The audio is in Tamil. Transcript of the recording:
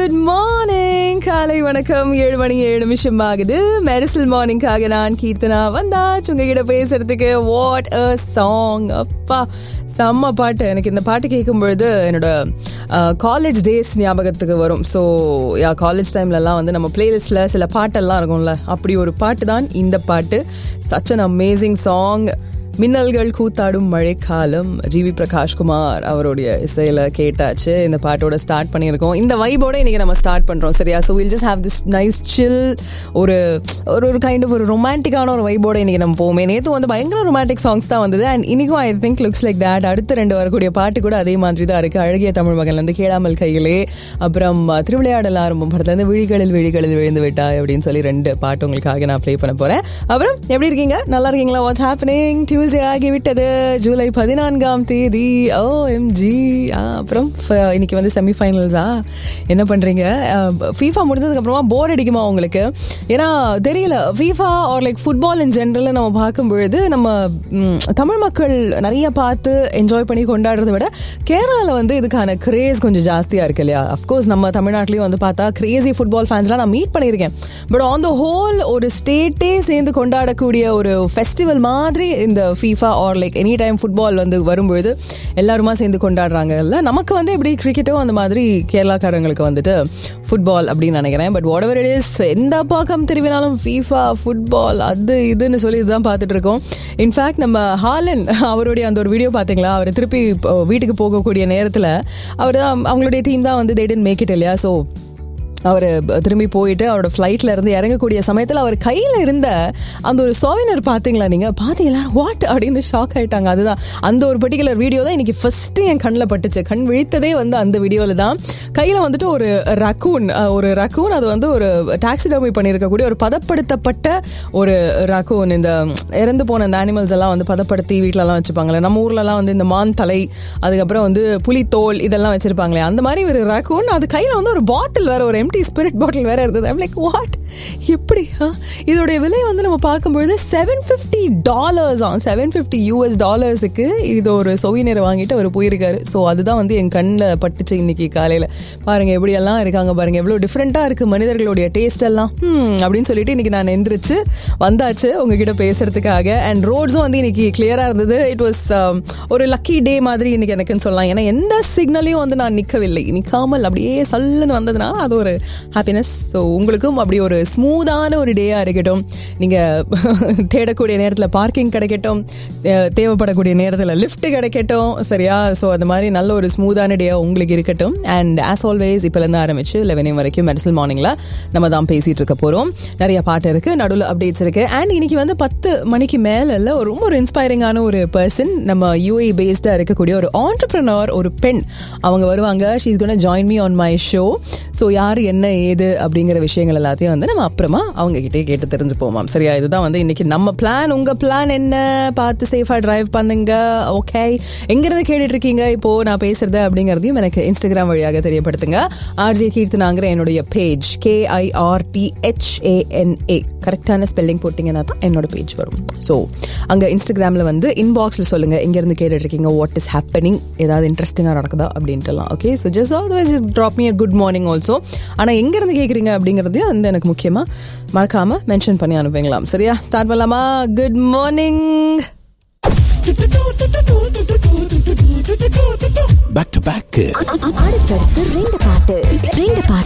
குட் மார்னிங் காலை வணக்கம் ஏழு மணி ஏழு நிமிஷம் ஆகுது மெரிசல் மார்னிங்காக நான் கீர்த்தனா வந்தாச்சு உங்ககிட்ட பேசுறதுக்கு வாட் அ சாங் அப்பா செம்ம பாட்டு எனக்கு இந்த பாட்டு கேட்கும் பொழுது என்னோட காலேஜ் டேஸ் ஞாபகத்துக்கு வரும் ஸோ யா காலேஜ் டைம்லலாம் வந்து நம்ம பிளேலிஸ்டில் சில பாட்டெல்லாம் இருக்கும்ல அப்படி ஒரு பாட்டு தான் இந்த பாட்டு சச் அன் அமேசிங் சாங் மின்னல்கள் கூத்தாடும் மழைக்காலம் ஜிவி பிரகாஷ்குமார் அவருடைய இசையில கேட்டாச்சு இந்த பாட்டோட ஸ்டார்ட் பண்ணியிருக்கோம் இந்த வைபோட இன்னைக்கு நம்ம ஸ்டார்ட் பண்றோம் சரியா so will just have this nice chill ஒரு ஒரு ஒரு கைண்ட் ஆஃப் ஒரு ரொமான்டிக்கான ஒரு வைபோட இன்னைக்கு நம்ம போவோமே நேற்று வந்து பயங்கர ரொமான்டிக் சாங்ஸ் தான் வந்தது அண்ட் இன்னைக்கும் I think looks like that அடுத்து ரெண்டு வரக்கூடிய பாட்டு கூட அதே மாதிரி தான் இருக்கு அழகிய தமிழ் மகன்ல இருந்து கேளாமல் கையிலே அப்புறம் திருவிளையாடல் ஆரம்பம் படத்துல இருந்து விழிகளில் விழிகளில் விழுந்து விட்டாய் அப்படின்னு சொல்லி ரெண்டு பாட்டு உங்களுக்காக நான் ப்ளே பண்ண போறேன் அப்புறம் எப்படி இருக்கீங்க நல்லா இருக்கீங்களா வாட்ஸ் ஹேப்பனிங் டியூஸ்டே ஆகிவிட்டது ஜூலை பதினான்காம் தேதி ஓ எம்ஜி அப்புறம் ஃப- இன்னைக்கு வந்து செமிஃபைனல்ஸா என்ன பண்றீங்க ஃபீஃபா முடிஞ்சதுக்கு அப்புறமா போர் அடிக்குமா உங்களுக்கு ஏன்னா தெரியல FIFA are like football in general நம்ம பார்க்கும் பொழுது நம்ம ம், தமிழ் மக்கள் நிறைய பார்த்து என்ஜாய் பண்ணி கொண்டாடுறதை விட கேரளாவில் வந்து இதுக்கான கிரேஸ் கொஞ்சம் ஜாஸ்தியாக இருக்கு இல்லையா அஃப்கோர்ஸ் நம்ம தமிழ்நாட்டிலையும் வந்து பார்த்தா கிரேசி ஃபுட்பால் ஃபேன்ஸ்லாம் நான் மீட் பண்ணியிருக்கேன் பட் ஆன் த ஹோல் ஒரு ஸ்டேட்டே சேர்ந்து கொண்டாடக்கூடிய ஒரு ஃபெஸ்டிவல் மாதிரி இந்த FIFA are like any time football வந்து வரும்பொழுது எல்லாருமா சேர்ந்து கொண்டாடுறாங்கல்ல நமக்கு வந்து எப்படி கிரிக்கெட்டும் அந்த மாதிரி கேரளாக்காரங்களுக்கு வந்துட்டு ஃபுட்பால் அப்படின்னு நினைக்கிறேன் but whatever it is எந்த பக்கம் திரும்பினாலும் ஃபீஃபா ஃபுட்பால் அது இதுன்னு சொல்லி இதுதான் பார்த்துட்டு இருக்கோம் இன்ஃபேக்ட் நம்ம ஹாலன் அவருடைய அந்த ஒரு வீடியோ பார்த்தீங்களா அவர் திருப்பி இப்போ வீட்டுக்கு போகக்கூடிய நேரத்தில் அவர் தான் அவங்களுடைய டீம் தான் வந்து தேடன் மேக் இட் இல்லையா ஸோ அவர் திரும்பி போயிட்டு அவரோட ஃப்ளைட்ல இருந்து இறங்கக்கூடிய சமயத்தில் அவர் கையில் இருந்த அந்த ஒரு சோவினர் பார்த்தீங்களா நீங்க பார்த்தீங்களா வாட் அப்படின்னு ஷாக் ஆயிட்டாங்க அதுதான் அந்த ஒரு பர்டிகுலர் வீடியோ தான் இன்னைக்கு ஃபர்ஸ்ட் என் கண்ணில் பட்டுச்சு கண் விழித்ததே வந்து அந்த வீடியோவில் தான் கையில் வந்துட்டு ஒரு ரக்கூன் ஒரு ரக்கூன் அது வந்து ஒரு டாக்ஸிடோமி பண்ணியிருக்கக்கூடிய ஒரு பதப்படுத்தப்பட்ட ஒரு ரக்கூன் இந்த இறந்து போன இந்த அனிமல்ஸ் எல்லாம் வந்து பதப்படுத்தி வீட்டிலலாம் வச்சுப்பாங்களே நம்ம ஊர்லலாம் வந்து இந்த மான் தலை அதுக்கப்புறம் வந்து புலித்தோல் இதெல்லாம் வச்சிருப்பாங்களே அந்த மாதிரி ஒரு ரக்கூன் அது கையில் வந்து ஒரு பாட்டில் வேற ஒரு எம்டி ஸ்பிரிட் பாட்டில் வேற இருந்தது ஐம் லைக் வாட் எப்படி ஆ? இதோடைய விலை வந்து நம்ம பார்க்கும்பொழுது seven fifty dollars on seven fifty US டாலர்ஸுக்கு இது ஒரு சொவினியரை வாங்கிட்டு அவர் போயிருக்காரு ஸோ அதுதான் வந்து என் கண்ணில் பட்டுச்சு இன்னைக்கு காலையில் பாருங்க எப்படியெல்லாம் இருக்காங்க பாருங்க எவ்வளோ டிஃப்ரெண்ட்டாக இருக்கு மனிதர்களுடைய டேஸ்ட் எல்லாம் ஹம், அப்படின்னு சொல்லிட்டு இன்னைக்கு நான் எந்திரிச்சு வந்தாச்சு உங்ககிட்ட பேசுறதுக்காக அண்ட் ரோட்ஸும் வந்து இன்னைக்கு கிளியராக இருந்தது இட் வாஸ் ஒரு லக்கி டே மாதிரி இன்னைக்கு எனக்குன்னு சொல்லலாம் ஏன்னா எந்த சிக்னலையும் வந்து நான் நிற்கவில்லை நிற்காமல் அப்படியே சல்லுன்னு வந்ததுனால அது ஒரு ஹாப்பினஸ் ஸோ உங்களுக்கும் அப்படி ஒரு ஸ்மூத்தான ஒரு டேயாக இருக்கட்டும் நீங்கள் தேடக்கூடிய நேரத்தில் பார்க்கிங் கிடைக்கட்டும் அஹ், தேவைப்படக்கூடிய நேரத்தில் லிஃப்ட் கிடைக்கட்டும் சரியா ஸோ அந்த மாதிரி நல்ல ஒரு ஸ்மூத்தான டேயாக உங்களுக்கு இருக்கட்டும் அண்ட் ஆஸ் ஆல்வேஸ் இப்போலேருந்து ஆரம்பிச்சு லெவன் வரைக்கும் மெடிசல் மார்னிங்கில் நம்ம தான் பேசிகிட்டு இருக்க போகிறோம் நிறைய பாட்டு இருக்குது நடுவில் அப்டேட்ஸ் இருக்குது அண்ட் இன்னைக்கு வந்து பத்து மணிக்கு மேலே இல்லை ஒரு ரொம்ப ஒரு இன்ஸ்பைரிங்கான ஒரு பர்சன் நம்ம யூஏ பேஸ்டாக இருக்கக்கூடிய ஒரு ஆண்டர்பிரனர் ஒரு பெண் அவங்க வருவாங்க she's gonna join me on my show so யார் என்ன ஏது அப்படிங்கிற விஷயங்கள் எல்லாத்தையும் வந்து நம்ம அப்புறமா அவங்க கிட்டே கேட்டு தெரிஞ்சு போவோம் சரியா இதுதான் வந்து இன்னைக்கு நம்ம பிளான் உங்க பிளான் என்ன பார்த்து சேஃபா டிரைவ் பண்ணுங்க ஓகே எங்கிருந்து கேட்டுட்டு இருக்கீங்க இப்போ நான் பேசுறது அப்படிங்கறதையும் எனக்கு இன்ஸ்டாகிராம் வழியாக தெரியப்படுத்துங்க ஆர்ஜே கீர்த்தனாங்கிற என்னுடைய பேஜ் கேஐஆர்டிஹெச்ஏஎன்ஏ கரெக்டான ஸ்பெல்லிங் போட்டிங்கன்னா தான் என்னோட பேஜ் வரும் ஸோ அங்கே இன்ஸ்டாகிராமில் வந்து இன்பாக்ஸில் சொல்லுங்கள் எங்கேருந்து கேட்டுட்டு இருக்கீங்க வாட் இஸ் ஹேப்பனிங் ஏதாவது இன்ட்ரெஸ்டிங்காக நடக்குதா அப்படின்ட்டுலாம் okay so just always just drop me a good morning also ஆனால் எங்கேருந்து கேட்குறீங்க அப்படிங்கிறதையும் வந்து எனக்கு முக்கியமாக மறக்காமல் மென்ஷன் பண்ணி அனுப்புவீங்களாம் சரியா ஸ்டார்ட் பண்ணலாமா good morning back to back அடுத்தடுத்து ரெண்டு பாட்டு ரெண்டு பாட்டு